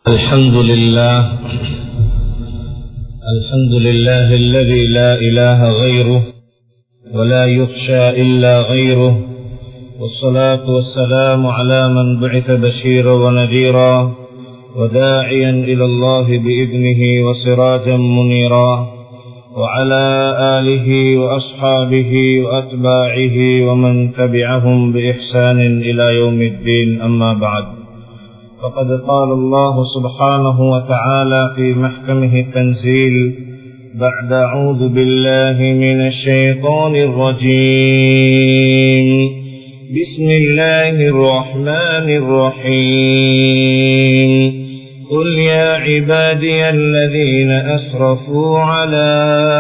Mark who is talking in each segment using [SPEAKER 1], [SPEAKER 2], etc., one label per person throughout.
[SPEAKER 1] الحمد لله الحمد لله الذي لا إله غيره ولا يخشى إلا غيره والصلاة والسلام على من بعث بشيرا ونذيرا وداعيا إلى الله بإذنه وسراجا منيرا وعلى آله وأصحابه وأتباعه ومن تبعهم بإحسان إلى يوم الدين أما بعد فقد قال الله سبحانه وتعالى في محكمه التنزيل بعد أعوذ بالله من الشيطان الرجيم بسم الله الرحمن الرحيم قل يا عبادي الذين أسرفوا على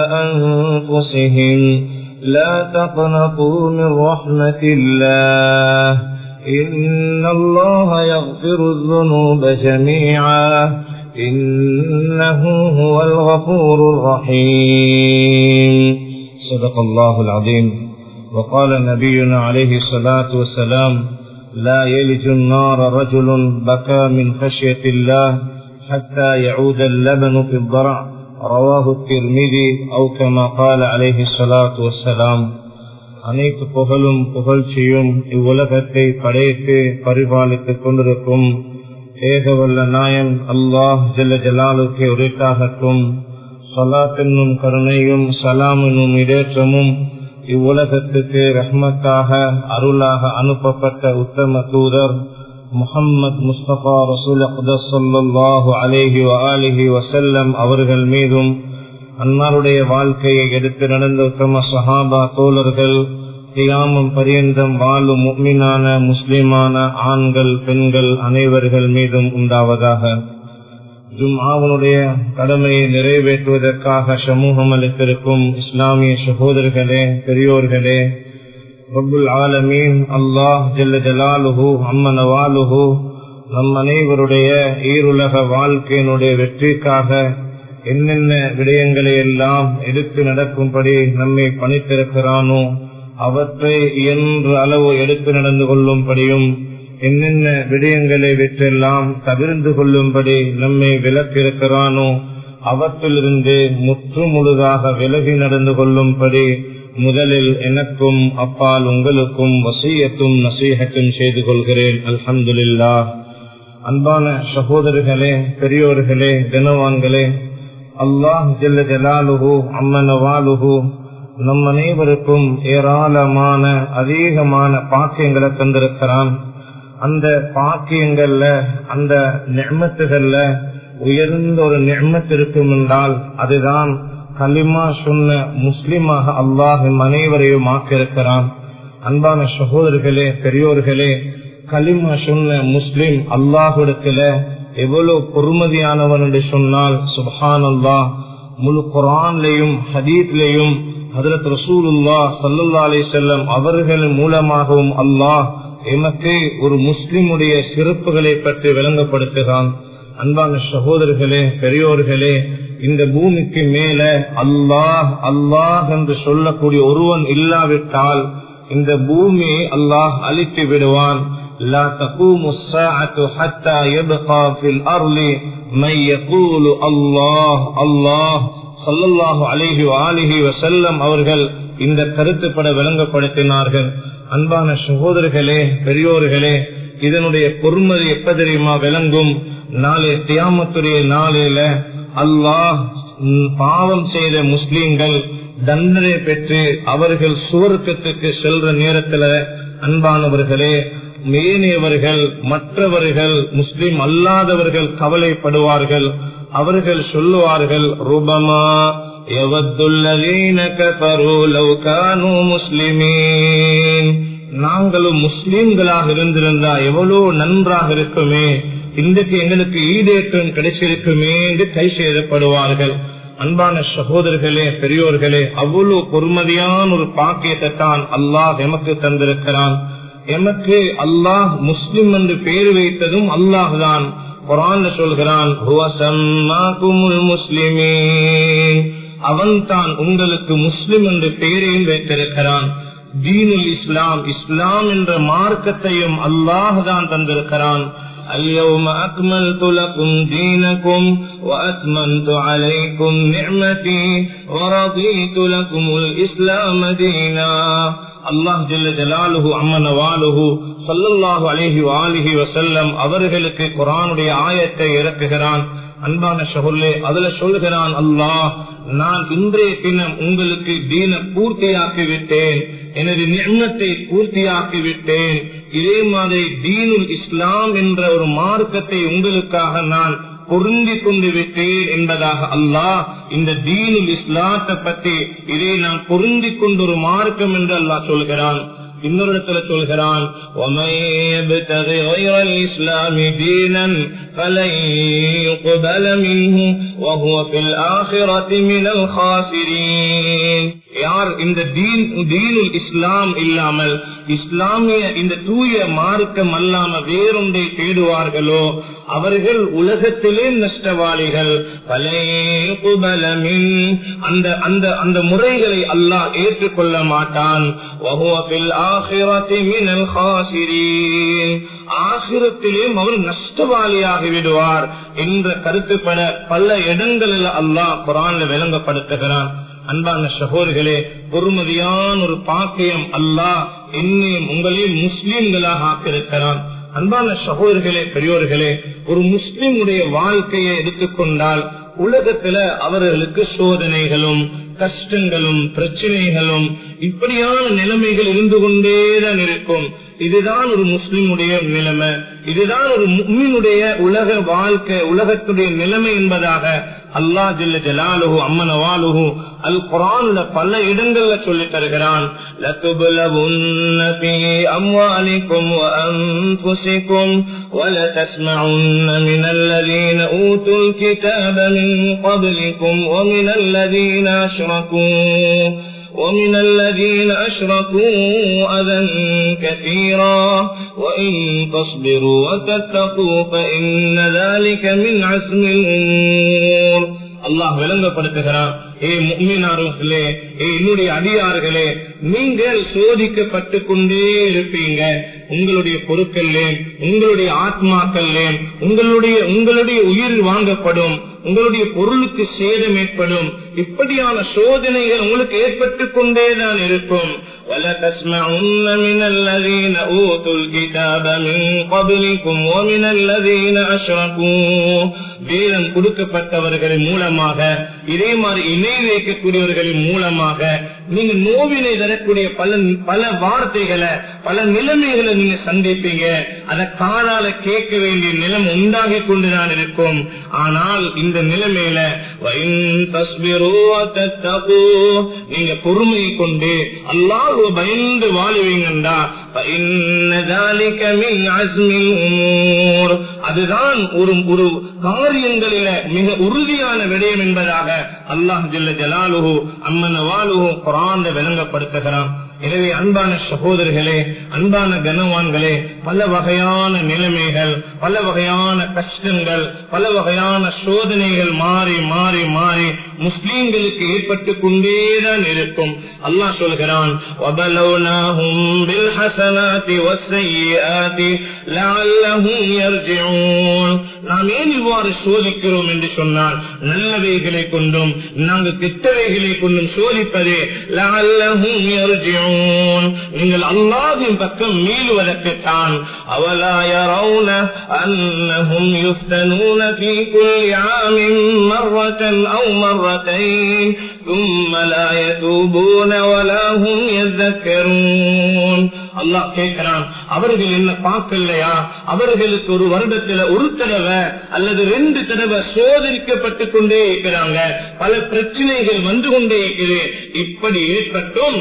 [SPEAKER 1] أنفسهم لا تقنطوا من رحمة الله إن الله يغفر الذنوب جميعا إنه هو الغفور الرحيم صدق الله العظيم وقال نبينا عليه الصلاة والسلام لا يلج النار رجل بكى من خشية الله حتى يعود اللبن في الضرع رواه الترمذي أو كما قال عليه الصلاة والسلام அனைத்து புகழும் புகழ்ச்சியும் இவ்வுலகத்தை படைத்து பரிபாலித்துக் கொண்டிருக்கும் ஏகவல்ல நாயன் அல்லாஹ் ஜல்ல ஜலாலுக்கு உரைத்தாகட்டும் சலாத்தென்னும் கருணையும் சலாம் என்னும் இடேற்றமும் இவ்வுலகத்துக்கு ரஹ்மத்தாக அருளாக அனுப்பப்பட்ட உத்தம தூதர் முகம்மது முஸ்தபா ரசூல் அக்தல்லாஹு அலேஹி அலிஹி வசல்லம் அவர்கள் மீதும் அன்னாருடைய வாழ்க்கையை எடுத்து நடந்த உத்தம சஹாபா தோழர்கள் கியாமம் பரியந்தம் வாழும் முக்மினான முஸ்லிமான ஆண்கள் பெண்கள் அனைவர்கள் மீதும் உண்டாவதாக ஜும்ஆவனுடைய கடமையை நிறைவேற்றுவதற்காக சமூகம் அளித்திருக்கும் இஸ்லாமிய சகோதரர்களே பெரியோர்களே ரபுல் ஆலமீன் அல்லாஹ் ஜல்ல ஜலாலுஹு அம்மனவாலுஹு நம் அனைவருடைய ஈருலக வாழ்க்கையினுடைய வெற்றிக்காக என்னென்ன விடயங்களை எல்லாம் எடுத்து நடக்கும்படி நம்மை பணித்திருக்கிறானோ அவற்றை இயன்ற அளவு எடுத்து நடந்து கொள்ளும்படியும் என்னென்ன விடயங்களை விற்றெல்லாம் தவிர்ந்து கொள்ளும்படி நம்மை விலக்கிருக்கிறானோ அவற்றிலிருந்து முற்று முழுதாக விலகி நடந்து கொள்ளும்படி முதலில் எனக்கும் அப்பால் உங்களுக்கும் வசீயத்தும் நசீகத்தும் செய்து கொள்கிறேன் அல்ஹம்துல்லா அன்பான சகோதரர்களே பெரியோர்களே தினவான்களே அல்லாஹ் ஜல்ல ஜலாலுஹு அம்மனவாலுஹு நம் அனைவருக்கும் ஏராளமான அதிகமான பாக்கியங்களை தந்திருக்கிறான் அந்த பாக்கியங்கள்ல அந்த நெம்மத்துகள்ல உயர்ந்த ஒரு நெம்மத்து இருக்கும் என்றால் அதுதான் கலிமா சொன்ன முஸ்லிமாக அல்லாஹ் அனைவரையும் ஆக்கியிருக்கிறான் அன்பான சகோதரர்களே பெரியோர்களே கலிமா சொன்ன முஸ்லிம் அல்லாஹிடத்துல எவ்வளவு பொறுமதியானவன் என்று சொன்னால் சுபஹான் அல்லா முழு குரான்லையும் ஹதீத்லையும் ஹதரத் ரசூலுல்லா சல்லுல்லா அலி செல்லம் அவர்களின் மூலமாகவும் அல்லாஹ் எமக்கு ஒரு முஸ்லிமுடைய சிறப்புகளை பற்றி விளங்கப்படுத்துகிறான் அன்பான சகோதரர்களே பெரியோர்களே இந்த பூமிக்கு மேல அல்லாஹ் அல்லாஹ் என்று சொல்லக்கூடிய ஒருவன் இல்லாவிட்டால் இந்த பூமியை அல்லாஹ் அழித்து விடுவான் لا تقوم الساعة حتى يبقى في الأرض من يقول الله الله صلى الله عليه وآله وسلم அவர்கள் இந்த கருத்துப்பட விளங்கப்படுத்தினார்கள் அன்பான சகோதரர்களே பெரியோர்களே இதனுடைய பொறுமதி எப்ப தெரியுமா விளங்கும் நாளை தியாமத்துடைய நாளையில அல்லாஹ் பாவம் செய்த முஸ்லீம்கள் தண்டனை பெற்று அவர்கள் சுவர்க்கத்துக்கு செல்ற நேரத்துல அன்பானவர்களே மேனியவர்கள் மற்றவர்கள் முஸ்லிம் அல்லாதவர்கள் கவலைப்படுவார்கள் அவர்கள் சொல்லுவார்கள் ரூபமா நாங்களும் முஸ்லிம்களாக இருந்திருந்தா எவ்வளவு நன்றாக இருக்குமே இன்றைக்கு எங்களுக்கு ஈடேற்றம் கிடைச்சிருக்குமே என்று கை செய்யப்படுவார்கள் அன்பான சகோதரர்களே பெரியோர்களே அவ்வளவு பொறுமதியான ஒரு பாக்கியத்தை தான் அல்லாஹ் எமக்கு தந்திருக்கிறான் எமக்கு அல்லாஹ் முஸ்லிம் என்று பெயர் வைத்ததும் அல்லாஹ் தான் குரான் சொல்கிறான் முஸ்லிமீன் அவன் தான் உங்களுக்கு முஸ்லிம் என்று பெயரையும் வைத்திருக்கிறான் தீனுல் இஸ்லாம் இஸ்லாம் என்ற மார்க்கத்தையும் அல்லாஹ் தான் தந்திருக்கிறான் اليوم أكملت لكم دينكم وأتممت عليكم نعمتي ورضيت لكم الإسلام دينا அல்லாஹ் ஜல்ல ஜலாலுஹு அம்மன வாலுஹு சல்லல்லாஹு அலைஹி வாலிஹி வசல்லம் அவர்களுக்கு குரானுடைய ஆயத்தை இறக்குகிறான் அன்பான ஷகுல்லே அதுல சொல்கிறான் அல்லாஹ் நான் இன்றைய தினம் உங்களுக்கு தீன பூர்த்தியாக்கி விட்டேன் எனது நியமத்தை பூர்த்தியாக்கி விட்டேன் இதே மாதிரி தீனுல் இஸ்லாம் என்ற ஒரு மார்க்கத்தை உங்களுக்காக நான் பொருந்தி கொண்டு விட்டேன் என்பதாக அல்லாஹ் இந்த தீனுல் இஸ்லாத்தை பற்றி இதை நான் பொருந்தி கொண்டு ஒரு மார்க்கம் என்று அல்லாஹ் சொல்கிறான் இன்னொரு இடத்துல சொல்கிறான் யார் இந்த தீனுல் இஸ்லாம் இல்லாமல் இஸ்லாமிய இந்த தூய மார்க்கம் அல்லாம வேறொன்றை தேடுவார்களோ அவர்கள் உலகத்திலே நஷ்டவாளிகள் அந்த அந்த அந்த முறைகளை அல்லாஹ் ஏற்றுக்கொள்ள மாட்டான் ஆசிரத்திலேயும் அவர் நஷ்டவாளியாகி விடுவார் என்ற கருத்துப்பட பல இடங்களில் அல்லாஹ் குரான்ல விளங்கப்படுத்துகிறான் அன்பான சகோதர்களே பொறுமதியான ஒரு பாக்கியம் அல்லாஹ் என்னையும் உங்களையும் முஸ்லீம்களாக ஆக்கியிருக்கிறான் அன்பான சகோதரர்களே பெரியோர்களே ஒரு முஸ்லிமுடைய வாழ்க்கையை எடுத்துக்கொண்டால் உலகத்துல அவர்களுக்கு சோதனைகளும் கஷ்டங்களும் பிரச்சனைகளும் இப்படியான நிலைமைகள் இருந்து கொண்டேதான் இருக்கும் இதுதான் ஒரு முஸ்லிமுடைய நிலைமை இதுதான் ஒரு முக்மினுடைய உலக வாழ்க்கை உலகத்துடைய நிலைமை என்பதாக அல்லா ஜில்ல ஜலாலுஹு அம்மனவாலுஹு அல் குரான்ல பல இடங்கள்ல சொல்லி தருகிறான் அம்வாலிக்கும் وأنفسكم ولتسمعن من الذين أوتوا الكتاب من قبلكم ومن الذين أشركوا ومن الذين أشركوا أذى كثيرا وإن تصبروا وتتقوا فإن ذلك من عزم الأمور அல்லாஹ் விளங்கப்படுத்துகிறான் ஏ முக்மினார்களே ஏ என்னுடைய அடியார்களே நீங்கள் சோதிக்கப்பட்டு கொண்டே இருப்பீங்க உங்களுடைய பொருட்கள்லே உங்களுடைய ஆத்மாக்கள்லே உங்களுடைய உங்களுடைய உயிர் வாங்கப்படும் உங்களுடைய பொருளுக்கு சேதம் ஏற்படும் இப்படியான சோதனைகள் உங்களுக்கு ஏற்பட்டு கொண்டேதான் இருக்கும் ولتسمعن من الذين أوتوا الكتاب من قبلكم ومن الذين أشركوا வேதம் கொடுக்கப்பட்டவர்களின் மூலமாக இதே மாதிரி இணை வைக்கக்கூடியவர்களின் மூலமாக நீங்க நோவினை தரக்கூடிய பல பல வார்த்தைகளை பல நிலைமைகளை நீங்க சந்திப்பீங்க அதை காலால கேட்க வேண்டிய நிலம் உண்டாகி கொண்டுதான் இருக்கும் ஆனால் இந்த நிலைமையில நீங்க பொறுமையை கொண்டு அல்லாஹ் பயந்து வாழுவீங்கண்டா அதுதான் ஒரு ஒரு காரியங்களில மிக உறுதியான விடயம் என்பதாக அல்லாஹ் ஜல்ல ஜலாலுஹு அம்மன் வாலுஹு குரான் விளங்கப்படுத்துகிறான் எனவே அன்பான சகோதரர்களே அன்பான கனவான்களே பல வகையான நிலைமைகள் பல வகையான கஷ்டங்கள் பல வகையான சோதனைகள் மாறி மாறி மாறி முஸ்லீம்களுக்கு ஏற்பட்டு கொண்டேதான் இருக்கும் அல்லாஹ் சொல்கிறான் நாம் ஏன் இவ்வாறு சோதிக்கிறோம் என்று சொன்னால் நல்லவைகளை கொண்டும் நாங்கள் கெட்டவைகளை கொண்டும் சோதிப்பதே லஅல்லஹும் யர்ஜிஊன் நீங்கள் அல்லாஹ்வின் பக்கம் மீளுவதற்குத்தான் அவலா யரவுன அன்னஹும் யுஃப்தனூன ஃபீ குல்லி ஆமின் மர்ரத்தன் அவ் மர்ரத்தைன் ثم لا يتوبون ولا هم يذكرون அல்லாஹ் கேட்கிறான் அவர்கள் என்ன பார்க்கலையா அவர்களுக்கு ஒரு வருடத்துல ஒரு தடவை அல்லது ரெண்டு தடவை சோதரிக்கப்பட்டு கொண்டே இருக்கிறாங்க பல பிரச்சனைகள் வந்து கொண்டே இருக்குது இப்படி ஏற்பட்டும்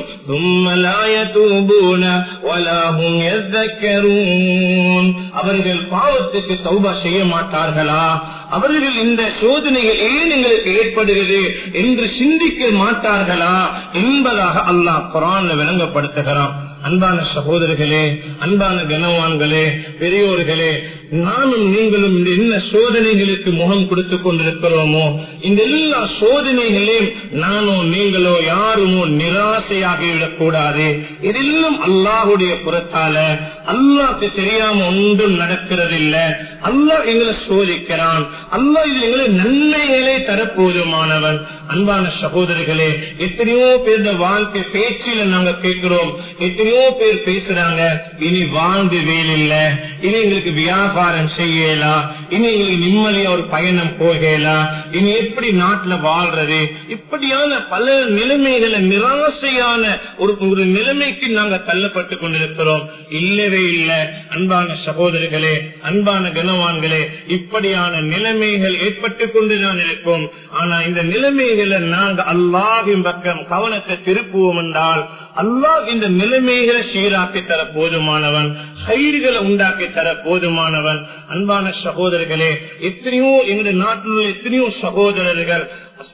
[SPEAKER 1] அவர்கள் பாவத்துக்கு சௌபா செய்ய மாட்டார்களா அவர்கள் இந்த சோதனைகள் ஏன் எங்களுக்கு ஏற்படுகிறது என்று சிந்திக்க மாட்டார்களா என்பதாக அல்லாஹ் குரான் விளங்கப்படுத்துகிறான் அன்பான சகோதரர்களே அன்பான கனவான்களே பெரியோர்களே நானும் நீங்களும் இந்த என்ன சோதனைகளுக்கு முகம் கொடுத்துக் கொண்டிருக்கிறோமோ இந்த எல்லா சோதனைகளையும் நானோ நீங்களோ யாருமோ நிராசையாகிவிடக் கூடாது இதெல்லாம் அல்லாஹுடைய புறத்தால அல்லாஹ்க்கு தெரியாம ஒன்றும் நடக்கிறதில்லை அல்லாஹ் எங்களை சோதிக்கிறான் அல்லாஹ் இது எங்களை நன்மைகளை தரப்போதுமானவன் அன்பான சகோதரர்களே எத்தனையோ பேர் இந்த வாழ்க்கை பேச்சில நாங்க கேட்கிறோம் எத்தனையோ பேர் பேசுறாங்க இனி வாழ்ந்து வேலில்ல இனி எங்களுக்கு வியாபாரம் செய்யலாம் இனி எங்களுக்கு நிம்மதியா ஒரு பயணம் போகலாம் இனி எப்படி நாட்டுல வாழ்றது இப்படியான பல நிலைமைகளை நிராசையான ஒரு ஒரு நிலைமைக்கு நாங்க தள்ளப்பட்டு கொண்டிருக்கிறோம் இல்லவே இல்லை அன்பான சகோதரர்களே அன்பான கனவான்களே இப்படியான நிலைமைகள் ஏற்பட்டு கொண்டுதான் இருக்கும் ஆனா இந்த நிலைமைகளை நாங்க அல்லாஹின் பக்கம் கவனத்தை திருப்புவோம் என்றால் அல்லாஹ் இந்த நிலைமைகளை சீராக்கி தர போதுமானவன் கயிறுகளை உண்டாக்கி தர போதுமானவன் அன்பான சகோதரர்களே எத்தனையோ எங்களுடைய நாட்டில் உள்ள எத்தனையோ சகோதரர்கள்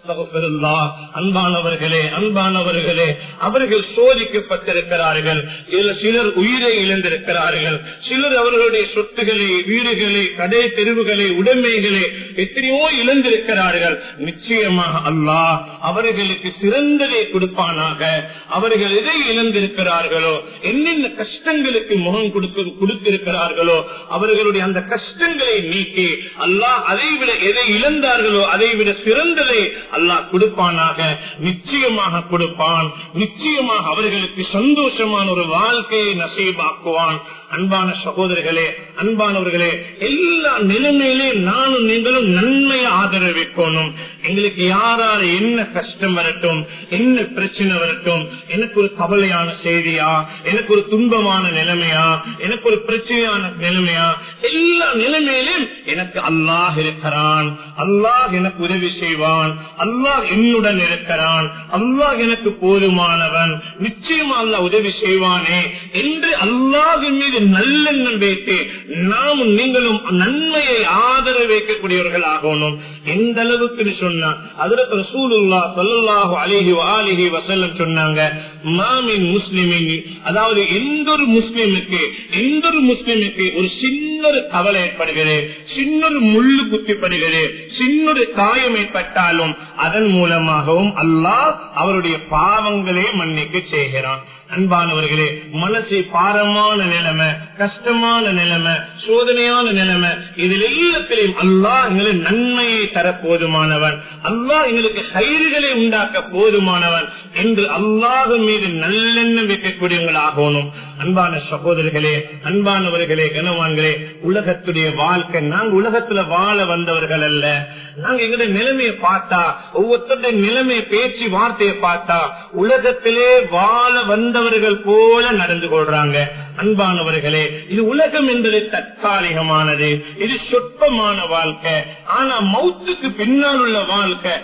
[SPEAKER 1] அன்பானவர்களே அன்பானவர்களே அவர்கள் சோதிக்கப்பட்டிருக்கிறார்கள் சிலர் உயிரை இழந்திருக்கிறார்கள் சிலர் அவர்களுடைய சொத்துக்களை வீடுகளை கடை தெருவுகளை உடைமைகளை எத்தனையோ இழந்திருக்கிறார்கள் நிச்சயமாக அல்லாஹ் அவர்களுக்கு சிறந்ததை கொடுப்பானாக அவர்கள் எதை இழந்திருக்கிறார்களோ என்னென்ன கஷ்டங்களுக்கு முகம் கொடுத்து கொடுத்திருக்கிறார்களோ அவர்களுடைய அந்த கஷ்டங்களை நீக்கி அல்லாஹ் அதை விட எதை இழந்தார்களோ அதை விட சிறந்ததை அல்லாஹ் கொடுப்பானாக நிச்சயமாக கொடுப்பான் நிச்சயமாக அவர்களுக்கு சந்தோஷமான ஒரு வாழ்க்கையை நசீபாக்குவான் அன்பான சகோதரர்களே அன்பானவர்களே எல்லா நிலைமையிலையும் நானும் நீங்களும் நன்மையை ஆதரவிக்கணும் எங்களுக்கு யாரால என்ன கஷ்டம் வரட்டும் என்ன பிரச்சனை வரட்டும் எனக்கு ஒரு கவலையான செய்தியா எனக்கு ஒரு துன்பமான நிலைமையா எனக்கு ஒரு பிரச்சனையான நிலைமையா எல்லா நிலைமையிலும் எனக்கு அல்லாஹ் இருக்கிறான் அல்லாஹ் எனக்கு உதவி செய்வான் அல்லாஹ் என்னுடன் இருக்கிறான் அல்லாஹ் எனக்கு போதுமானவன் நிச்சயமா அல்லாஹ் உதவி செய்வானே என்று அல்லாஹின் மீது நல்லெண்ணம் வைத்து நாமும் நீங்களும் நன்மையை ஆதரவு வைக்கக்கூடியவர்கள் ஆகணும் எந்த அளவுக்கு சொன்னா அதற்கு ரசூலுல்லா சல்லாஹு அலிஹி அலிஹி வசல்லம் சொன்னாங்க மாமின் முஸ்லிமின் அதாவது எந்த ஒரு முஸ்லிமுக்கு எந்த ஒரு முஸ்லிமுக்கு ஒரு சின்ன ஒரு கவலை ஏற்படுகிறது சின்ன ஒரு முள்ளு குத்திப்படுகிறது சின்ன ஒரு காயம் ஏற்பட்டாலும் அதன் மூலமாகவும் அல்லாஹ் அவருடைய பாவங்களே மன்னிக்க செய்கிறான் அன்பானவர்களே மனசு பாரமான நிலைமை கஷ்டமான நிலைமை சோதனையான நிலைமை இதில் எல்லாத்திலையும் அல்லாஹ் எங்களுக்கு நன்மையை தர போதுமானவன் அல்லாஹ் எங்களுக்கு கயிறுகளை உண்டாக்க போதுமானவன் என்று அல்லாஹ் மீது நல்லெண்ணம் வைக்கக்கூடியவங்களாகணும் அன்பான சகோதரர்களே அன்பானவர்களே கனவான்களே உலகத்துடைய வாழ்க்கை நாங்க உலகத்துல வாழ வந்தவர்கள் அல்ல நாங்க எங்களுடைய நிலைமையை பார்த்தா ஒவ்வொருத்தருடைய நிலைமையை பேச்சு வார்த்தையை பார்த்தா உலகத்திலே வாழ வந்தவர்கள் போல நடந்து கொள்றாங்க அன்பானவர்களே இது உலகம் என்பது தற்காலிகமானது இது சொற்பமான வாழ்க்கை ஆனா மௌத்துக்கு பின்னால் உள்ள வாழ்க்கை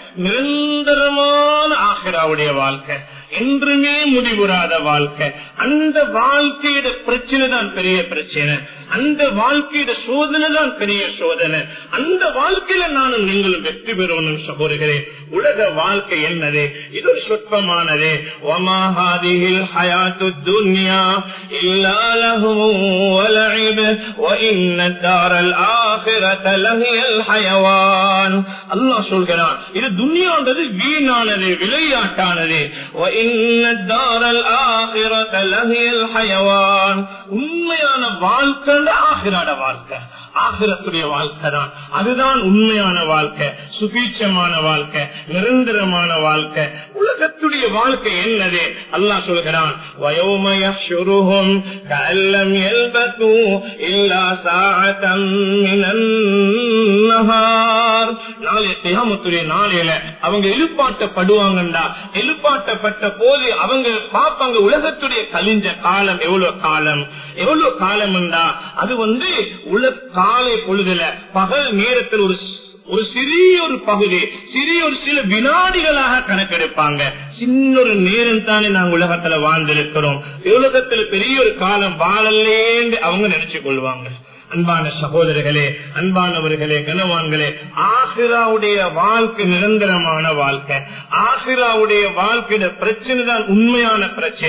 [SPEAKER 1] நிரந்தரமான ஆகிராவுடைய வாழ்க்கை என்றுமே முடிவுறாத வாழ்க்கை அந்த வாழ்க்கையோட பிரச்சனை தான் பெரிய பிரச்சனை அந்த வாழ்க்கையோட சோதனை தான் பெரிய சோதனை அந்த வாழ்க்கையில நானும் நீங்களும் வெற்றி பெறுவனும் சகோதரர்களே உலக வாழ்க்கை என்னது இது ஒரு சொற்பமானது ஒமாஹாதியில் ஹயாத்து துன்யா இல்லாலகும் அல்லாஹ் சொல்கிறான் இது துன்யான்றது வீணானது விளையாட்டானது உண்மையான வாழ்க்கை ஆகிராட வாழ்க்கை ஆகிரத்துடைய வாழ்க்கை தான் அதுதான் உண்மையான வாழ்க்கை சுபீட்சமான வாழ்க்கை நிரந்தரமான வாழ்க்கை உலகத்துடைய வாழ்க்கை என்னது அல்லாஹ் சொல்கிறான் வயோமயம் கல்லம் எல்பத்து இல்லா சாத்தம் நாளைய தியாமத்துடைய நாளையில அவங்க எழுப்பாட்டப்படுவாங்கண்டா எழுப்பாட்டப்பட்ட போது அவங்க பார்ப்பாங்க உலகத்துடைய கலிஞ்ச காலம் எவ்வளவு காலம் எவ்வளவு காலம் அது வந்து உலக காலை பொழுதுல பகல் நேரத்தில் ஒரு ஒரு சிறிய ஒரு பகுதி சிறிய ஒரு சில வினாடிகளாக கணக்கெடுப்பாங்க சின்ன ஒரு நேரம் தானே நாங்க உலகத்துல வாழ்ந்திருக்கிறோம் உலகத்துல பெரிய ஒரு காலம் வாழலேன்னு அவங்க நினைச்சு கொள்வாங்க அன்பான சகோதரர்களே அன்பானவர்களே கனவான்களே ஆசிராவுடைய வாழ்க்கை நிரந்தரமான வாழ்க்கை ஆசிராவுடைய வாழ்க்கையோட பிரச்சனை தான் உண்மையான பிரச்சனை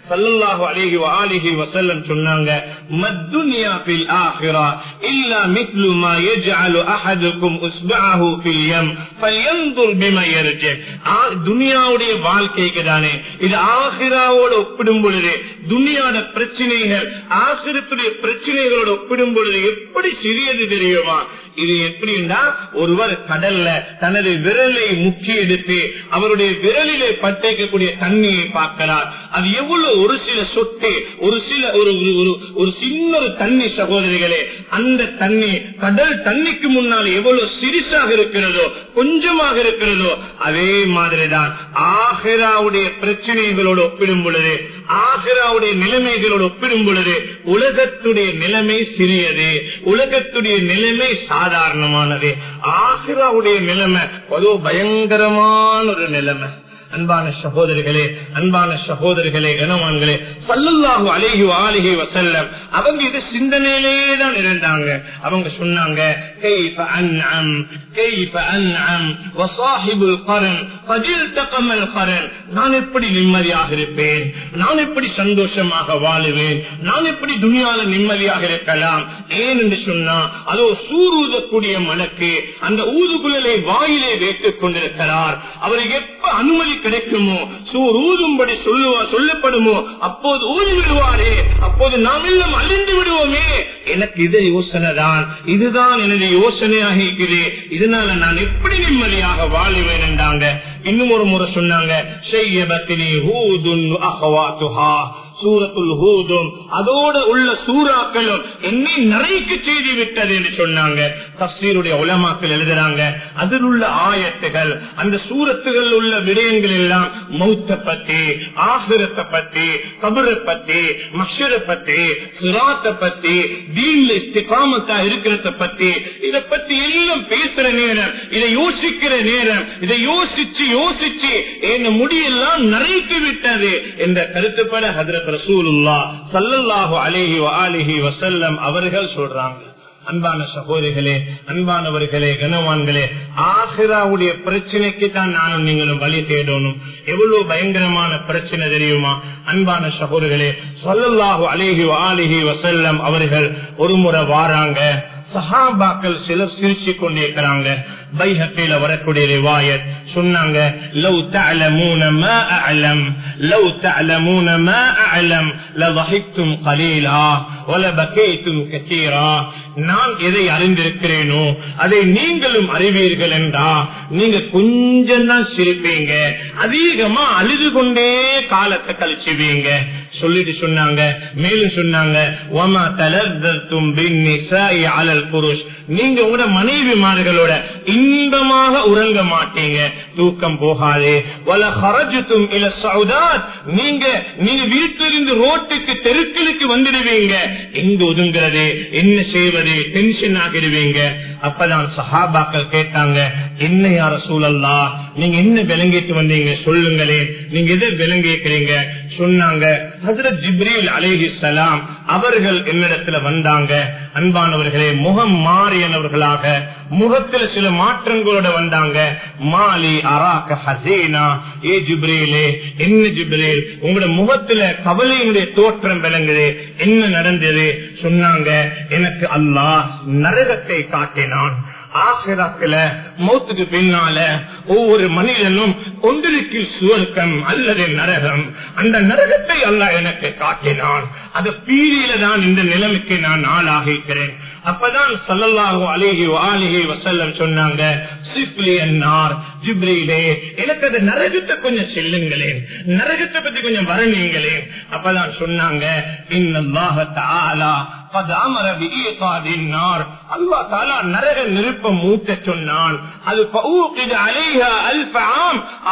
[SPEAKER 1] சல்லல்லாஹு அலைஹி வஆலிஹி வஸல்லம் சொன்னாங்க மத்துன்யா ஃபில் ஆখিরা இல்லா மித்லு மா யஜ்அலு அஹதுக்கும் உஸ்பஅஹு ஃபில் யம் ஃபல்யன்துர் பிமா யர்ஜி துனியாவுடைய வாழ்க்கைக்கு தானே இது ஆகிராவோட ஒப்பிடும் பொழுது துனியாட பிரச்சனைகள் ஆசிரத்துடைய பிரச்சனைகளோட ஒப்பிடும் பொழுது எப்படி சிறியது தெரியுமா இது எப்படின்னா ஒருவர் கடல்ல தனது விரலை முக்கி எடுத்து அவருடைய விரலிலே பட்டைக்கக்கூடிய தண்ணியை பார்க்கிறார் அது எவ்வளவு ஒரு சில சொட்டு ஒரு சில ஒரு ஒரு- ஒரு ஒரு சின்ன ஒரு தண்ணி சகோதரிகளே அந்த தண்ணி கடல் தண்ணிக்கு முன்னால் எவ்வளவு சிறிசாக இருக்கிறதோ கொஞ்சமாக இருக்கிறதோ அதே மாதிரிதான் ஆஹிராவுடைய பிரச்சனைகளோடு ஒப்பிடும் பொழுது ஆஹிராவுடைய நிலைமைகளோடு ஒப்பிடும் பொழுது உலகத்துடைய நிலைமை சிறியது உலகத்துடைய நிலைமை சாதாரணமானது ஆஹிராவுடைய நிலைமை அதோ பயங்கரமான ஒரு நிலைமை அன்பான சகோதரிகளே அன்பான சகோதரிகளே கனவான்களே சல்லல்லாஹு அலைஹி ஆலிஹி வசல்லம் அவங்க இது சிந்தனையிலே தான் இருந்தாங்க அவங்க சொன்னாங்க كيف أنعم كيف أنعم وصاحب القرن قد التقم القرن நான் எப்படி நிம்மதியாக இருப்பேன் நான் எப்படி சந்தோஷமாக வாழுவேன் நான் எப்படி துணியால நிம்மதியாக இருக்கலாம் ஏன் என்று சொன்னா அதோ சூர் ஊதக்கூடிய மலக்கு அந்த ஊதுகுழலை வாயிலே வைத்துக் கொண்டிருக்கிறார் அவருக்கு எப்ப அனுமதி கிடைக்குமோ சூர் ஊதும்படி சொல்லுவா சொல்லப்படுமோ அப்போது ஊதி விடுவாரே அப்போது நாம் எல்லாம் அழிந்து விடுவோமே எனக்கு இது யோசனை தான் இதுதான் எனது யோசனையாக இருக்குது இதனால நான் எப்படி நிம்மதியாக வாழுவேன் என்றாங்க இன்னும் ஒரு முறை சொன்னாங்க செய்யபத்தினி ஹூதுன் அஹவாத்துஹா சூரத்துல் ஹூதும் அதோட உள்ள சூறாக்களும் என்னை நிறைக்கு செய்தி விட்டது என்று சொன்னாங்க தப்சீருடைய உலமாக்கள் எழுதுறாங்க அதில் உள்ள ஆயத்துகள் அந்த சூரத்துகள் உள்ள விடயங்கள் எல்லாம் மௌத்த பத்தி ஆசிரத்தை பத்தி கபரை பத்தி மஷரை பத்தி சிராத்தை பத்தி தீன்ல இஸ்திகாமத்தா இருக்கிறத பத்தி இதை பத்தி எல்லாம் பேசுற நேரம் இதை யோசிக்கிற நேரம் இதை யோசிச்சு யோசிச்சு என்ன முடியெல்லாம் நிறைத்து விட்டது என்ற கருத்துப்பட ஹதரத் ரசூலுல்லா சல்லல்லாஹு அலைஹி வஆலிஹி வஸல்லம் அவர்கள் சொல்றாங்க அன்பான சகோதரிகளே அன்பானவர்களே கனவான்களே ஆசிராவுடைய பிரச்சனைக்கு தான் நானும் நீங்களும் வழி தேடணும் எவ்வளவு பயங்கரமான பிரச்சனை தெரியுமா அன்பான சகோதரிகளே சொல்லல்லாஹு அலேஹி ஆலிஹி வசல்லம் அவர்கள் ஒரு முறை வாராங்க சஹாபாக்கள் சிலர் சிரிச்சு கொண்டிருக்கிறாங்க பைஹத்தில வரக்கூடிய ரிவாயத் சொன்னாங்க லவ் தஅலமூன மா அஅலம் லவ் தஅலமூன மா அஅலம் லضحكتم قليلا ولبكيتم كثيرا நான் எதை அறிந்திருக்கிறேனோ அதை நீங்களும் அறிவீர்கள் என்றா நீங்க கொஞ்சம் தான் சிரிப்பீங்க அதிகமா அழுது கொண்டே காலத்தை கழிச்சுவீங்க சொல்லிட்டு சொன்னாங்க மேலும் சொன்னாங்க "வமா தலத்தத்தும் பின்னிசாஇ அலல் புருஷ்." நீங்க உங்களோட மனைவிமார்களோட இன்பமாக உறங்க மாட்டீங்க தூக்கம் போகாதே வல ஹரஜத்தும் இல சவுதாத் நீங்க நீங்க வீட்டிலிருந்து ரோட்டுக்கு தெருக்களுக்கு வந்துடுவீங்க எங்க ஒதுங்கிறது என்ன செய்வது டென்ஷன் ஆகிடுவீங்க அப்பதான் சஹாபாக்கள் கேட்டாங்க என்ன யார சூழல்லா நீங்க என்ன விளங்கிட்டு வந்தீங்க சொல்லுங்களே நீங்க எதை விளங்கிக்கிறீங்க சொன்னாங்க ஹசரத் ஜிப்ரீல் அலேஹி சலாம் அவர்கள் என்னிடத்துல வந்தாங்க அன்பானவர்களே முகம் மாறியனவர்களாக முகத்துல சில மாற்றங்களோட வந்தாங்க மாலி அராக ஹசீனா ஏ ஜிப்ரீலே என்ன ஜிப்ரீல் உங்களோட முகத்துல கவலையினுடைய தோற்றம் விளங்குது என்ன நடந்தது சொன்னாங்க எனக்கு அல்லாஹ் நரகத்தை காட்டினான் ஆசிராக்கில மௌத்துக்கு பின்னால ஒவ்வொரு மனிதனும் ஒன்றிற்கு சுவர்க்கம் அல்லது நரகம் அந்த நரகத்தை அல்லாஹ் எனக்கு காட்டினான் அந்த பீதியில தான் இந்த நிலைமைக்கு நான் ஆளாகிக்கிறேன் அப்பதான் சல்லல்லாஹு அலேஹி வாலிஹி வசல்லம் சொன்னாங்க சிப்லி அன்னார் ஜிப்ரீலே எனக்கு அந்த நரகத்தை கொஞ்சம் செல்லுங்களேன் நரகத்தை பத்தி கொஞ்சம் வரணுங்களேன் அப்பதான் சொன்னாங்க இன்னல்லாஹ தஆலா قد امر بايقاد النار الله تعالى நரக நெருப்பம் மூட்ட சொன்னான் அது فوقد عليها الف عام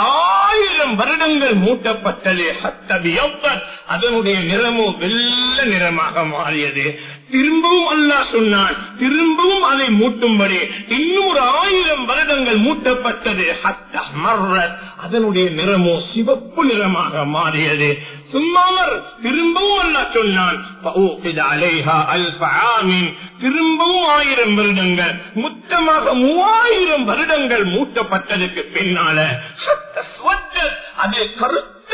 [SPEAKER 1] ஆயிரம் வருடங்கள் மூட்டப்பட்டது ஹத்தபியப்பத் அதனுடைய நிறமோ வெள்ள நிறமாக மாறியது திரும்பவும் அல்லாஹ் சொன்னான் திரும்பவும் அதை மூட்டும்படி இன்னும் ஒரு ஆயிரம் வருடங்கள் மூட்டப்பட்டது ஹத்த மர்ரத் அதனுடைய நிறமோ சிவப்பு நிறமாக மாறியது சும்மாமர் திரும்பவும் அல்ல சொன்னான் فأوقد عليها ألف عام. திரும்பவும் ஆயிரம் வருடங்கள் மொத்தமாக மூவாயிரம் வருடங்கள் மூட்டப்பட்டதுக்கு பின்னால ஹத்த ஸ்வத்தத். அது கருத்த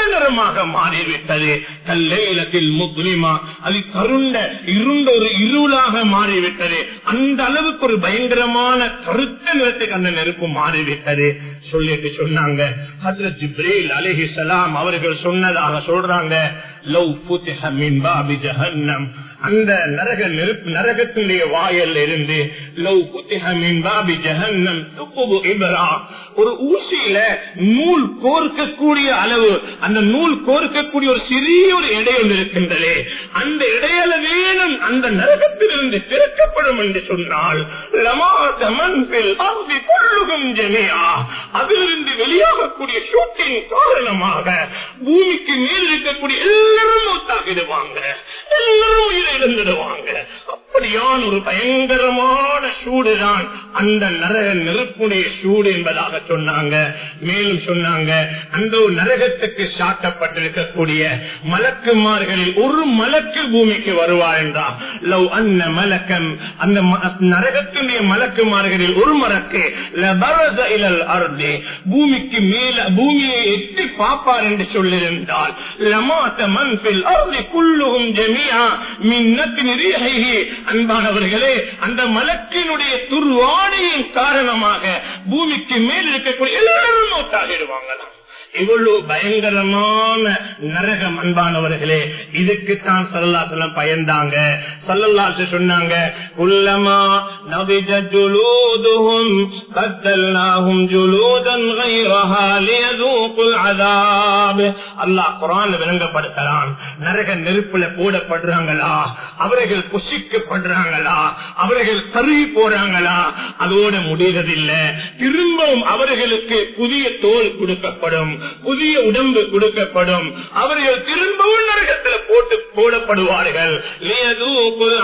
[SPEAKER 1] நிறமாக மாறிவிட்டது கல்லேலத்தில் முஸ்லிமா அது கருண்ட இருண்ட ஒரு இருளாக மாறிவிட்டது அந்த அளவுக்கு ஒரு பயங்கரமான கருத்த நிறத்துக்கு அந்த நெருப்பு மாறிவிட்டது சொல்லிட்டு சொன்னாங்க ஹஜ்ரத் ஜிப்ரீல் அலைஹிஸ்ஸலாம் அவர்கள் சொன்னதாக சொல்றாங்க லவ் ஃபுத்திஹ மின் பாபி ஜஹன்னம் அந்த நரக நெருப்பு நரகத்தினுடைய வாயல் இருந்து லவ் ஃபுத்திஹ மின் பாபி ஜஹன்னம் துக்குபு இபரா ஒரு ஊசியில நூல் கோர்க்கக்கூடிய அளவு அந்த நூல் கோர்க்கக்கூடிய ஒரு சிறிய ஒரு இடை ஒன்று இருக்கின்றதே அந்த இடையில வேணும் அந்த நரகத்திலிருந்து திறக்கப்படும் என்று சொன்னால் லமாத மன்பில் அவ்வி கொள்ளுகும் ஜெமியா அதிலிருந்து வெளியாகக்கூடிய ஷூட்டிங் காரணமாக பூமிக்கு மேல் இருக்கக்கூடிய எல்லாரும் மூத்தாகிடுவாங்க எல்லாரும் உயிரை இழந்துடுவாங்க அப்படியான ஒரு பயங்கரமான சூடுதான் அந்த நரக நெருப்புடைய சூடு என்பதாக சொன்னாங்க மேலும் சொன்னாங்க அந்த ஒரு நரகத்துக்கு சாட்டப்பட்டிருக்கக்கூடிய மலக்குமார்களில் ஒரு மலக்கு பூமிக்கு வருவார் என்றார் லவ் அன்ன மலக்கம் அந்த ம- நரகத்துடைய மலக்குமார்களில் ஒரு மலக்கு லபரஸ இலல் அர்தி பூமிக்கு மேல பூமியை எட்டி பார்ப்பார் என்று சொல்லியிருந்தால் லமாத்த மன்பில் அர்தி குல்லுகும் ஜமியா மின்னத்தின் ரீஹைஹி அன்பானவர்களே அந்த மலக்கினுடைய துர்வாடையின் காரணமாக பூமிக்கு மேல் இருக்கக்கூடிய எல்லாரும் மௌத்தாகிடுவாங்களாம் இவ்வளவு பயங்கரமான நரகம் அன்பானவர்களே இதுக்குத்தான் சல்லல்லாசலம் பயந்தாங்க சல்லல்லாசு சொன்னாங்க உள்ளமா நபிஜ ஜுலூதுஹும் பத்தல்னாஹும் ஜுலூதன் غيرها ليذوقوا العذاب அல்லாஹ் குர்ஆன்ல விளங்கப்படுத்தறான் நரக நெருப்புல போடப்படுறாங்களா அவர்கள் புசிக்கப்படுறாங்களா அவர்கள் கருகி போறாங்களா அதோட முடிவதில்லை திரும்பவும் அவர்களுக்கு புதிய தோல் கொடுக்கப்படும் புதிய உடம்பு கொடுக்கப்படும் அவர்கள் திரும்பவும் நரகத்தில் போட்டு போடப்படுவார்கள் லியதூகுல்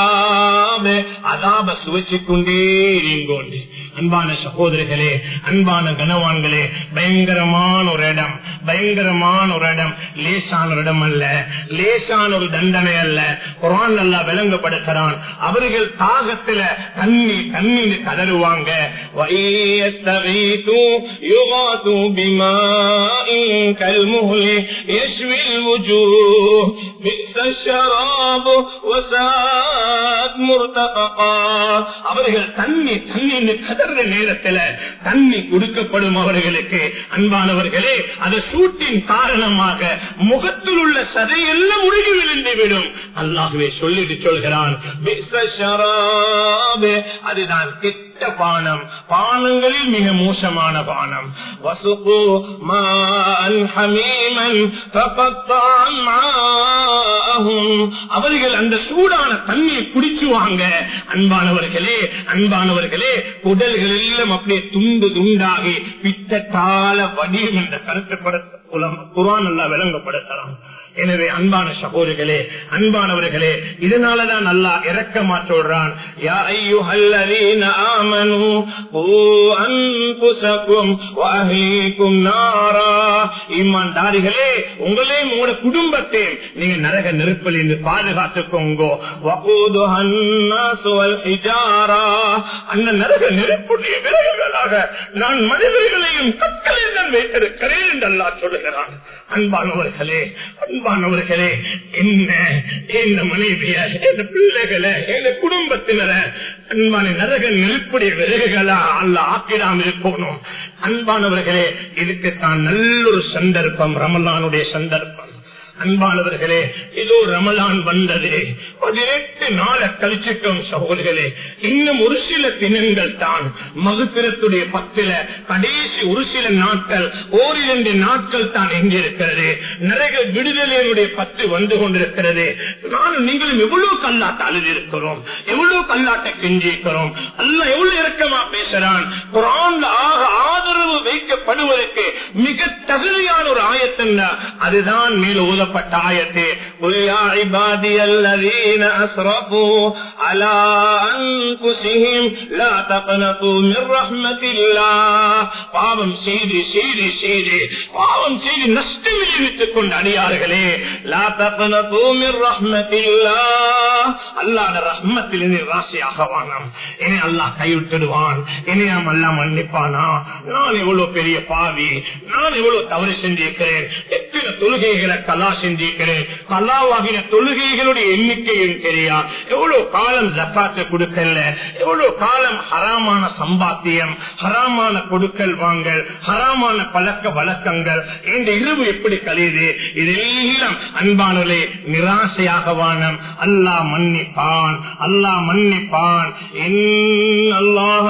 [SPEAKER 1] அதாப. அதாப சுவைச்சுக் கொண்டே நீங்கோண்டு அன்பான சகோதரர்களே அன்பான கனவான்களே பயங்கரமான ஒரு இடம் பயங்கரமான ஒரு இடம் லேசான ஒரு இடம் அல்ல லேசான ஒரு தண்டனை அல்ல குரான் நல்லா விளங்கப்படுத்துறான் அவர்கள் தாகத்துல தண்ணி தண்ணி கதறுவாங்க وَإِيَسْتَغِيثُوا يُغَاثُوا بِمَاءٍ كَالْمُهْلِ يَشْوِي الْوُجُوهِ بِئْسَ الشَّرَابُ وَسَاءَتْ مُرْتَفَقًا அவர்கள் தண்ணி தண்ணி கதற நேரத்துல தண்ணி கொடுக்கப்படும் அவர்களுக்கு அன்பானவர்களே அது சூட்டின் காரணமாக முகத்தில் உள்ள சதையெல்லாம் உருகி விழுந்து விடும் அல்லாகவே சொல்லிட்டு சொல்கிறான் "பிஸ்ஸ ஷராபு." அதுதான் கிட்ட பானம் பானங்களில் மிக மோசமான பானம் வசுகு மான் ஹமீமன் فقطع معاءهم. அவர்கள் அந்த சூடான தண்ணியை குடிச்சுவாங்க அன்பானவர்களே அன்பானவர்களே உடல்கள் எல்லாம் அப்படியே துண்டு துண்டாகி பித்தத்தால வடியும் என்ற கருத்து குரான் எல்லாம் விளங்கப்படுத்தலாம் எனவே அன்பான சகோதரிகளே அன்பானவர்களே இதனாலதான் நல்லா இறக்கமா சொல்றான் யா ஐயுஹல்லதீன ஆமனு கூ அன்புசக்கும் வஅஹ்லீக்கும் நாரா ஈமான்தாரிகளே உங்களே உங்களோட குடும்பத்தை நீங்க நரக நெருப்பில் இருந்து பாதுகாத்துக்கோங்க வகூதுஹன் நாசு வல் ஹிஜாரா அந்த நரக நெருப்புடைய விறகுகளாக நான் மனிதர்களையும் கற்களையும் தான் வைத்திருக்கிறேன் என்று அல்லாஹ் சொல்லுகிறான் அன்பானவர்களே அன்பானவர்களே என்ன என் மனைவிய என் பிள்ளைகளை என் குடும்பத்தினரை அன்பான நரக நெருப்புடைய விறகுகளா அல்ல ஆக்கிடாம இருக்கணும் அன்பானவர்களே இதுக்குத்தான் நல்ல ஒரு சந்தர்ப்பம் ரமலானுடைய சந்தர்ப்பம் அன்பானவர்களே இதோ ரமலான் வந்தது பதினெட்டு நாளை கழிச்சிட்டோம் சகோதரர்களே இன்னும் ஒரு சில தினங்கள் தான் மகுத்திரத்துடைய பத்தில கடைசி ஒரு சில நாட்கள் ஓரிரண்டு நாட்கள் தான் எங்க இருக்கிறது நரக விடுதலையினுடைய பத்து வந்து கொண்டிருக்கிறது நானும் நீங்களும் எவ்வளவு கல்லாட்ட அழுது இருக்கிறோம் எவ்வளவு கல்லாட்ட கெஞ்சிருக்கிறோம் அல்ல எவ்வளவு இறக்கமா பேசுறான் குரான்ல ஆக ஆதரவு வைக்கப்படுவதற்கு மிக தகுதியான ஒரு ஆயத்தம் அதுதான் மேல் ஓதப்பட்ட ஆயத்தே قل يا عبادي الذين أسرفوا على أنفسهم لا تقنطوا من رحمة الله பாவம் செய்து செய்து செய்து பாவம் செய்து நஷ்டம் விளைவித்துக் கொண்டு அடியார்களே லா தقنطوا من رحمة الله அல்லாஹ் ரஹ்மத்திலிருந்து ராசியாக வானம் இனி அல்லாஹ் கைவிட்டுடுவான் இனி நாம் எல்லாம் மன்னிப்பானா நான் எவ்வளவு பெரிய பாவி நான் எவ்வளவு தவறு செஞ்சிருக்கிறேன் எத்தனை எத்தனை தொழுகைகளை கலா செஞ்சிருக்கிறேன் கலாவாகின தொழுகைகளுடைய எண்ணிக்கையும் தெரியா எவ்வளவு காலம் ஜக்காத்து கொடுக்கல எவ்வளவு காலம் ஹராமான சம்பாத்தியம் ஹராமான கொடுக்கல் வாங்கல் ஹராமான பழக்க வழக்கங்கள் இந்த இரவு எப்படி கழியுது இதெல்லாம் அன்பானவர்களே நிராசையாக வானம் அல்லாஹ் மன்னிப்பான் அல்லாஹ் மன்னிப்பான் அல்லாஹ்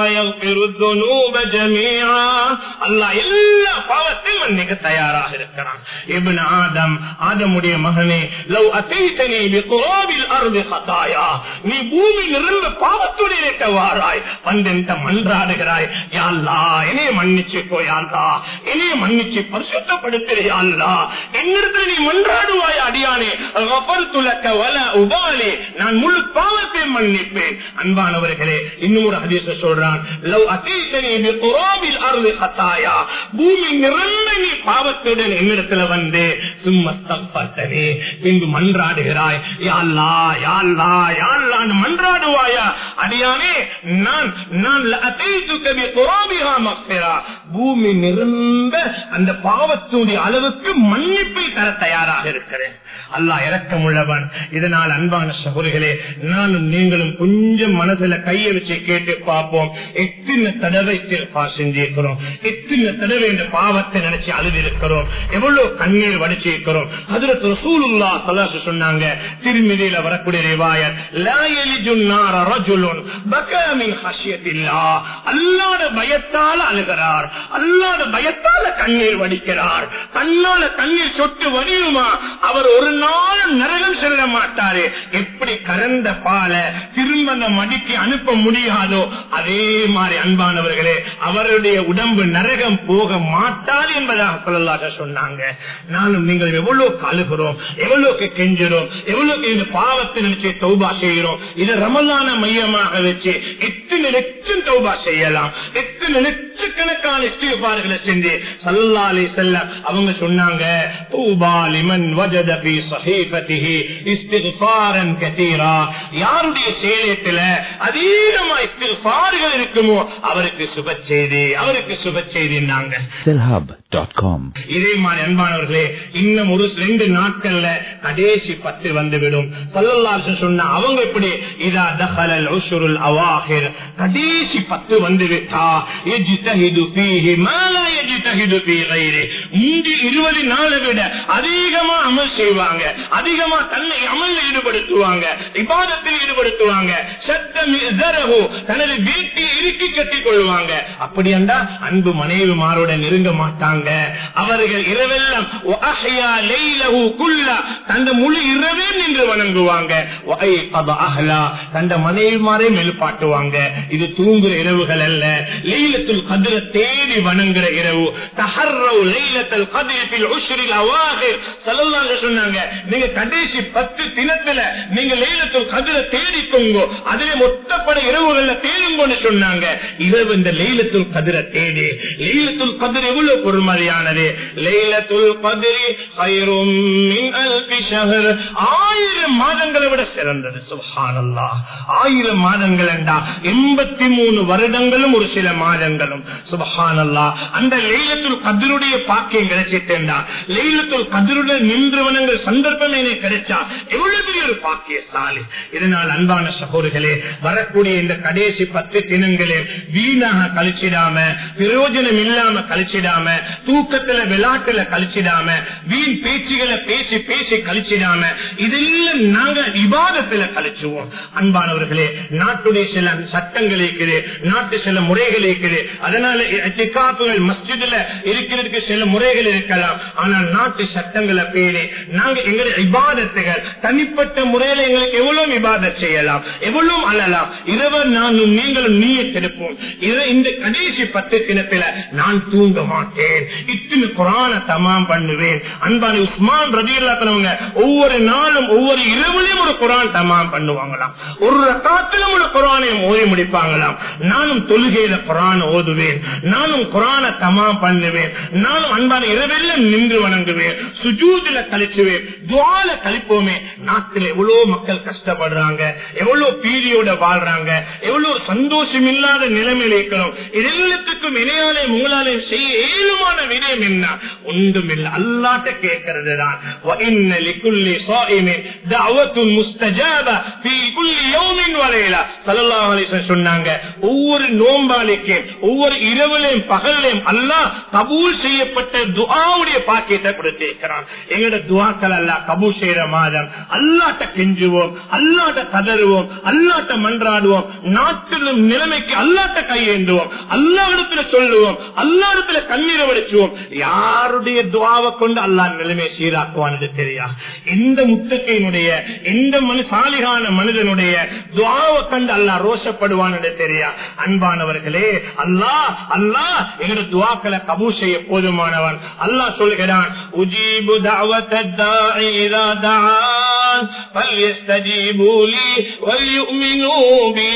[SPEAKER 1] அல்லாஹ் எல்லா பாவத்தையும் மன்னிக்க தயாராக இருக்கிறான் இப்னு ஆதம் ஆதமுடைய மகனே லவ் அத்தைத்தனி பிகுராபில் அர்தி ஹதாயா நீ பூமி நிரம்ப பாவத்தோடு இருக்க வாராய் வந்தெந்த மன்றாடுகிறாய் யா அல்லாஹ் என்னைய மன்னிச்சுக்கோ யா அல்லாஹ் என்னைய மன்னிச்சு பரிசுத்தப்படுத்துறியா யா அல்லாஹ் என்னிடத்தில் நீ மன்றாடுவாய் அடியானே கஃபர்துலக வல உபாலி நான் முழு பாவத்தை மன்னிப்பேன் அன்பானவர்களே இன்னும் ஒரு ஹதீஸ சொல்றான் லவ் அத்தைத்தனி பிகுராபில் அர்தி ஹதாயா பூமி நிரம்ப நீ பாவத்துடன் என்னிடத்துல வந்து சும்மஸ்தப்பட்டனே பின்பு மன்றாடுகிறாய் யாழ்லா யாழ்லா யாழ்லான்னு மன்றாடுவாயா அடியானே நான் நான் லஅதைதுக பிகுராபிஹா மக்ஃபிரா பூமி நிரம்ப அந்த பாவத்துடைய அளவுக்கு மன்னிப்பை தர தயாராக இருக்கிறேன் அல்லாஹ் இரக்கமுள்ளவன் இதனால் அன்பான சகோதரிகளே நானும் நீங்களும் கொஞ்சம் மனசுல கையை வச்சு கேட்டு பார்ப்போம் எத்தனை தடவை திருப்பா செஞ்சிருக்கிறோம் எத்தனை தடவை இந்த பாவத்தை நினைச்சு அழுது இருக்கிறோம் எவ்வளவு கண்ணீர் வடிச்சிருக்கிறோம் அதுல ரசூலுல்லா சலாசு சொன்னாங்க திருமதியில வரக்கூடிய ரிவாயத் லா யலிஜுன் நார ரஜுலுன் பகா மின் ஹஷ்யத்தில்லாஹ் அல்லாஹ்வுடைய பயத்தால அழுகிறார் அல்லாஹ்வுடைய பயத்தால கண்ணீர் வடிக்கிறார் கண்ணால கண்ணீர் சொட்டு வடியுமா அவர் ஒரு நாளும் நரகம் செல்ல மாட்டாரு எப்படி கறந்த பால திரும்ப அந்த மடிக்கு அனுப்ப முடியாதோ அதே மாதிரி அன்பானவர்களே அவருடைய உடம்பு நரகம் போக மாட்டாது என்பதாக சொல்லலாக சொன்னாங்க நானும் நீங்கள் எவ்வளவு அழுகிறோம் எவ்வளவுக்கு கெஞ்சுறோம் எவ்வளவுக்கு இந்த பாவத்தை நினைச்சு தௌபா செய்கிறோம் இதை ரமலான மையமாக வச்சு எத்தனை லட்சம் தௌபா செய்யலாம் எத்தனை லட்சக்கணக்கான இஸ்திஃபார்களை செஞ்சு சல்லா அலி செல்ல அவங்க சொன்னாங்க தூபா லிமன் வஜத பி ஸஹீஃபதிஹி இஸ்திஃபாரன் கதீரா யாருடைய சேலத்துல அதிகமா இஸ்திஃபார்கள் இருக்குமோ அவருக்கு சுப செய்தி அவருக்கு சுப செய்தின்னாங்க
[SPEAKER 2] Sellhub.com.
[SPEAKER 1] இதே மாதிரி அன்பானவர்களே இன்னும் ஒரு ரெண்டு நாட்கள்ல கடைசி பத்து வந்துவிடும் சல்லல்லாசு சொன்ன அவங்க எப்படி இதா தஹலல் உஷுருல் அவாஹிர் கடைசி பத்து வந்து விட்டா எஜ்தஹிது ஃபீஹி மா லா எஜ்தஹிது ஃபீ கைரி முந்தி இருபது நாளை விட அதிகமா அமல் செய்வாங்க அதிகமா தன்னை அமல்ல ஈடுபடுத்துவாங்க இபாதத்தில் ஈடுபடுத்துவாங்க சத்தம் இஸரஹு தனது வீட்டை இறுக்கி கட்டிக் கொள்வாங்க அப்படி என்றா அன்பு மனைவிமாரோட நெருங்க மாட்டாங்க அவர்கள் இரவெல்லாம் وَأَحْيَا لَيْلَهُ كُلَّهُ தந்த முழு இரவே நின்று வணங்குவாங்க وَأَيْقَظَ أَهْلَهُ தந்த மனைவிமாரே மெழுப்பாட்டுவாங்க இது தூங்குற இரவுகள் அல்ல லைலத்துல் கதிர தேடி வணங்குற இரவு தஹர்ரவு லைலத்துல் கதிர ஃபில் உஷ்ரில் அவாஹிர் ஸல்லல்லாஹு அலைஹி சொன்னாங்க நீங்க கடைசி 10 தினத்துல நீங்க லைலத்துல் கதிர தேடிக்கோங்க அதிலே மொத்தப்பட இரவுகள்ல தேடுங்கன்னு சொன்னாங்க இரவு இந்த லைலத்துல் கதிர தேடி லைலத்துல் கதிர் எவ்வளவு பொறுமதியானது லைலத்துல் கதிரி ஹைரும் மின் அல்ஃபி ஷஹர் ஆயிரம் மாதங்களை விட சிறந்தது சுப்ஹானல்லாஹ் ஆயிரம் மாதங்கள் என்றா எண்பத்தி மூணு வருடங்களும் ஒரு சில மாதங்களும் சுபஹானல்லாஹ் அந்த லைலத்துல் கதிருடைய பாக்கியம் கிடைச்சிட்டேன்டா லைலத்துல் கதிருடன் நின்று வணங்கள் சந்தர்ப்பம் எனக்கு கிடைச்சா எவ்வளவு பெரிய ஒரு பாக்கியசாலி இதனால் அன்பான சகோதரர்களே வரக்கூடிய இந்த கடைசி பத்து தினங்களே வீணாக கழிச்சிடாம பிரயோஜனம் இல்லாம கழிச்சிடாம தூக்கத்துல விளையாட்டுல கழிச்சிடாம வீண் பேச்சுகளை பேசி பேசி கழிச்சிடாம இதெல்லாம் நாங்க விவாதத்துல கழிச்சுவோம் அன்பானவர்களே நாட்டுடைய சில சட்டங்கள் இருக்குது நாட்டு சில முறைகள் இருக்குது அதனால திக்காப்புகள் மஸ்ஜிதுல இருக்கிறதுக்கு சில முறைகள் இருக்கலாம் ஆனால் நாட்டு சட்டங்களை பேணி நாங்க எங்களுடைய இபாதத்துகள் தனிப்பட்ட முறையில எங்களுக்கு எவ்வளவு விவாதம் செய்யலாம் எவ்வளவு அழலாம் இரவு நானும் நீங்களும் நீய திருப்போம் இது இந்த கடைசி பத்து தினத்துல நான் தூங்க மாட்டேன் இத்தனை குரான தமாம் பண்ணுவேன் அன்பான உஸ்மான் ரதியல்லாத்தனவங்க ஒவ்வொரு நாளும் ஒவ்வொரு இரவுலையும் ஒரு குரான் தமாம் பண்ணுவாங்களாம் ஒரு காத்திலும் ஒரு குரானையும் ஓதி முடிப்பாங்களாம் நானும் தொழுகையில குரான் ஓதுவேன் நானும் நானும் குரான தமா பண்ணுவேன் நானும் அன்பான இரவெல்லாம் நின்று வணங்குவேன் சுஜூதில கழிச்சுவேன் துவால கழிப்போமே நாட்டில் எவ்வளவு மக்கள் கஷ்டப்படுறாங்க எவ்வளவு பீதியோட வாழ்றாங்க எவ்வளவு சந்தோஷம் இல்லாத நிலைமையில் இருக்கிறோம் இதெல்லாத்துக்கும் இணையாலே உங்களாலே செய்ய ஏழுமான விடயம் என்ன ஒன்றும் இல்லை அல்லாட்ட கேட்கறது தான் சொன்னாங்க ஒவ்வொரு நோம்பாளிக்கு ஒவ்வொரு இரவுலையும் பகலையும் அல்லாஹ் கபூல் செய்யப்பட்ட துஆவுடைய பாக்கியத்தை கொடுத்திருக்கிறான் எங்களோட துவாக்கள் அல்ல கபூல் செய்யற மாதம் அல்லாட்ட கெஞ்சுவோம் அல்லாட்ட கதறுவோம் அல்லாட்ட மன்றாடுவோம் நாட்டிலும் நிலைமைக்கு அல்லாட்ட கையேந்துவோம் அல்லா இடத்துல சொல்லுவோம் அல்லா இடத்துல கண்ணீரை வடிச்சுவோம் யாருடைய துவாவை கொண்டு அல்லா நிலைமை சீராக்குவான்னு தெரியா எந்த முத்தக்கையினுடைய எந்த மனு சாலிகான மனிதனுடைய துவாவை கண்டு அல்லா ரோஷப்படுவான்னு தெரியா அன்பானவர்களே அல்லாஹ் அல்லாஹ் எங்களோட துவாக்களை கபூ செய்ய போதுமானவன் அல்லாஹ் சொல்கிறான் உஜீபு தாவத்த فليستجيبوا لي وليؤمنوا بي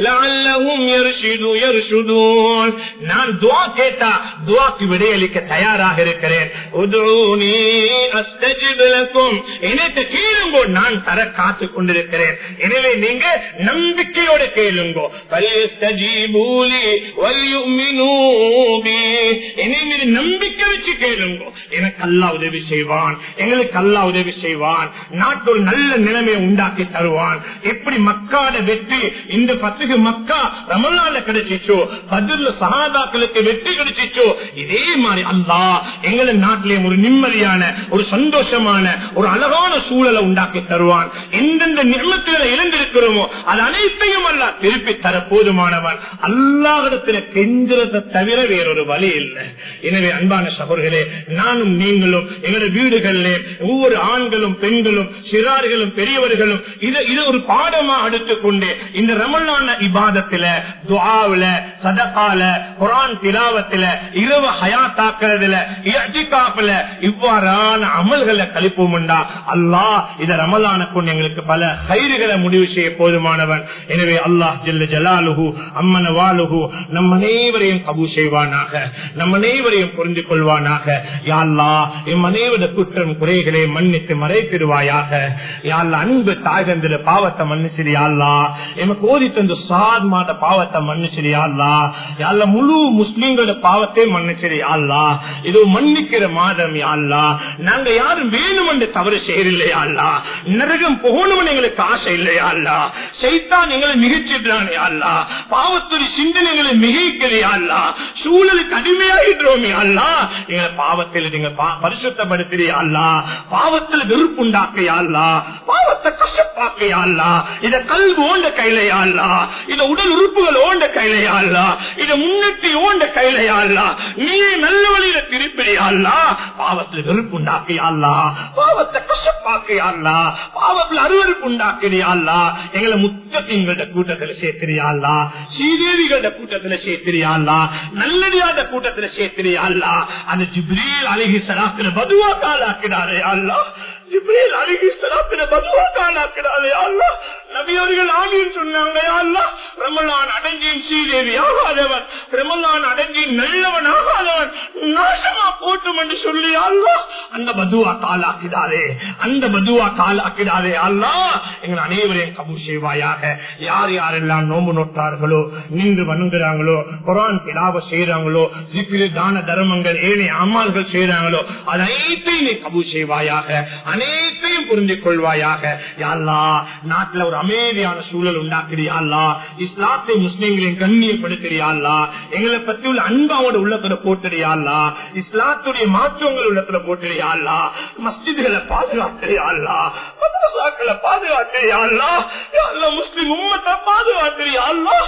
[SPEAKER 1] لعلهم يرشدوا يرشدون நான் துவா கேட்டா துவாக்கு விடையளிக்க தயாராக இருக்கிறேன் உதுனி அஸ்தஜிப் லக்கும் எனக்கு கேளுங்கோ நான் தர காத்து கொண்டிருக்கிறேன் எனவே நீங்க நம்பிக்கையோட கேளுங்கோ فليستجيبوا لي وليؤمنوا بي என்னை மீது நம்பிக்கை வச்சு கேளுங்கோ எனக்கு அல்லாஹ் உதவி செய்வான் எங்களுக்கு அல்லாஹ் உதவி செய்வான் நாட்டு ஒரு நல்ல நிலைமையை உண்டாக்கி தருவான் எப்படி மக்காட வெற்றி இந்த பத்துக்கு மக்கா ரமலால கிடைச்சிச்சோ பதில் சகாதாக்களுக்கு வெற்றி கிடைச்சிச்சோ இதே மாதிரி அல்லா எங்களை நாட்டிலே ஒரு நிம்மதியான ஒரு சந்தோஷமான ஒரு அழகான சூழலை உண்டாக்கி தருவான் எந்தெந்த நிர்மத்துகளை இழந்திருக்கிறோமோ அது அனைத்தையும் அல்ல திருப்பி தர போதுமானவன் அல்லாஹிடத்துல கெஞ்சுறதை தவிர வேறொரு வழி இல்லை எனவே அன்பான சகோதரர்களே நானும் நீங்களும் எங்களுடைய வீடுகளிலே ஒவ்வொரு ஆண்களும் பெண்களும் சிறார்களும் பெரியவர்களும் இது இது ஒரு பாடமா எடுத்துக்கொண்டு இந்த ரமலான இபாதத்துல துஆவுல சதகால குரான் திலாவத்துல இரவு ஹயாத்தாக்குறதுல இஅ்திகாஃப்ல இவ்வாறான அமல்களை கழிப்போம்டா அல்லாஹ் இத ரமலான கொண்டு எங்களுக்கு பல கயிறுகளை முடிவு செய்ய போதுமானவன் எனவே அல்லாஹ் ஜல்ல ஜலாலுஹு அம்மன வாலுஹு நம் அனைவரையும் கபூ செய்வானாக நம் அனைவரையும் புரிந்து கொள்வானாக யாழ்லா எம் அனைவர குற்றம் குறைகளை மன்னித்து மறைத்திடுவாயாக யாழ்லா அன்பு தாய்கந்திர பாவத்தை மன்னிச்சிடு யாழ்லா எமக்கு ஓதி தந்து சாத் மாத பாவத்தை மன்னிச்சிடு யாழ்லா யாழ்ல முழு முஸ்லீம்களோட பாவத்தை மன்னிச்சிடு யாழ்லா இது மன்னிக்கிற மாதம் யாழ்லா நாங்க யாரும் வேணும் என்று தவறு செய்யறில்லையா அல்லா நரகம் போகணும்னு எங்களுக்கு ஆசை இல்லையா அல்லா சைத்தான் எங்களை மிகச்சிடுறான் அல்லா பாவத்துடைய சிந்தனைகளை மிகைக்கலையா அல்லா சூழலுக்கு அடிமையாயிடுறோமே அல்லா எங்களை பாவத்தில் நீங்க பரிசுத்தப்படுத்துறியா அல்லா பாவத்தில் வெறுப்புண்டாக்கையா அல்லா பாவத்தை கஷ்டப்பாக்கையா அல்லா இத கல்வி ஓண்ட கையிலையா அல்லா இத உடல் உறுப்புகள் ஓண்ட கையிலையா அல்லா இத முன்னெட்டி ஓண்ட கையிலையா அல்லா நீ நல்ல வழியில திருப்பிடியா அல்லா பாவத்தில் வெறுப்புண்டாக்கையா அல்லா பாவத்தை கஷ்டப்பாக்கையா அல்லா பாவத்தில் அருவறுப்பு உண்டாக்கிறியா அல்லா எங்களை முத்தத்திங்களோட கூட்டத்தில் சேர்த்திரியா அல்லா ஸ்ரீதேவிகளோட கூட்டத்தில் சேர்த்திரியா அல்லா நல்லடியாத கூட்டத்தில் சேர்த்திரியா அல்லா அந்த ஜிப்ரீல் அழகி சலாத்தின பதுவா காலாக்கிறாரே அல்லா ஜிப்ரீல் அழகி சலாத்தின பதுவா காலாக்கிறாரே அல்லா நபியவர்கள் ஆகியும் சொன்னாங்க அல்லா ரமலான் அடங்கியும் ஸ்ரீதேவி ஆகாதவன் ரமலான் அடங்கியும் நல்லவன் ஆகாதவன் நாசமா போட்டும் என்று சொல்லி அல்லா அந்த பதுவா காலாக்கிறாரே அந்த பதுவா காலாக்கிறாரே அல்லா எங்கள் அனைவரையும் கபூர் செய்வாயாக யார் யாரெல்லாம் நோம்பு நோட்டார்களோ நின்று வணங்குறாங்களோ குரான் கிலாவ செய்யறாங்களோ ஜிக்கிரு தான தர்மங்கள் ஏழை அம்மாள்கள் செய்யறாங்களோ அது அனைத்தையும் நீ கபூர் செய்வாயாக அனைத்தையும் புரிந்து கொள்வாயாக யாழ்லா நாட்டுல ஒரு அமைதியான சூழல் உண்டாக்குறியாள்லா இஸ்லாத்தை முஸ்லீம்களையும் கண்ணியப்படுத்துறியாள்லா எங்களை பத்தி உள்ள அன்பாவோட உள்ளத்துல போட்டுறியாள்லா இஸ்லாத்துடைய மாற்றங்கள் உள்ளத்துல போட்டுறியாள்லா மஸ்ஜிதுகளை பாதுகாத்துறியாள்லா மதரசாக்களை பாதுகாத்துறியாள்லா முஸ்லிம் உம்மத்தை பாதுகாத்துறியாள்லா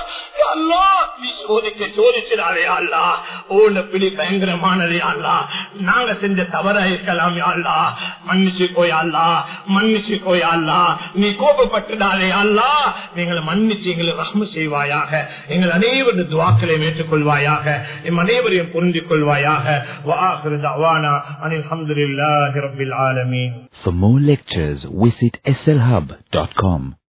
[SPEAKER 1] நீ சோதிக்க சோதிச்சிடாதே அல்லா ஓன பிடி பயங்கரமானதே அல்லா நாங்க செஞ்ச தவறா இருக்கலாம் அல்லா மன்னிச்சு கோயாள்லா மன்னிச்சு கோயாள்லா நீ கோபப்பட்டுடாதே அல்லா நீங்களை மன்னிச்சு எங்களை ரஹ்ம செய்வாயாக எங்கள் அனைவரது துவாக்களை ஏற்றுக்கொள்வாயாக எம் அனைவரையும் புரிந்து கொள்வாயாக அனில் அஹமதுல்லாஹி ரபில் ஆலமீன்
[SPEAKER 2] For more lectures, visit slhub.com.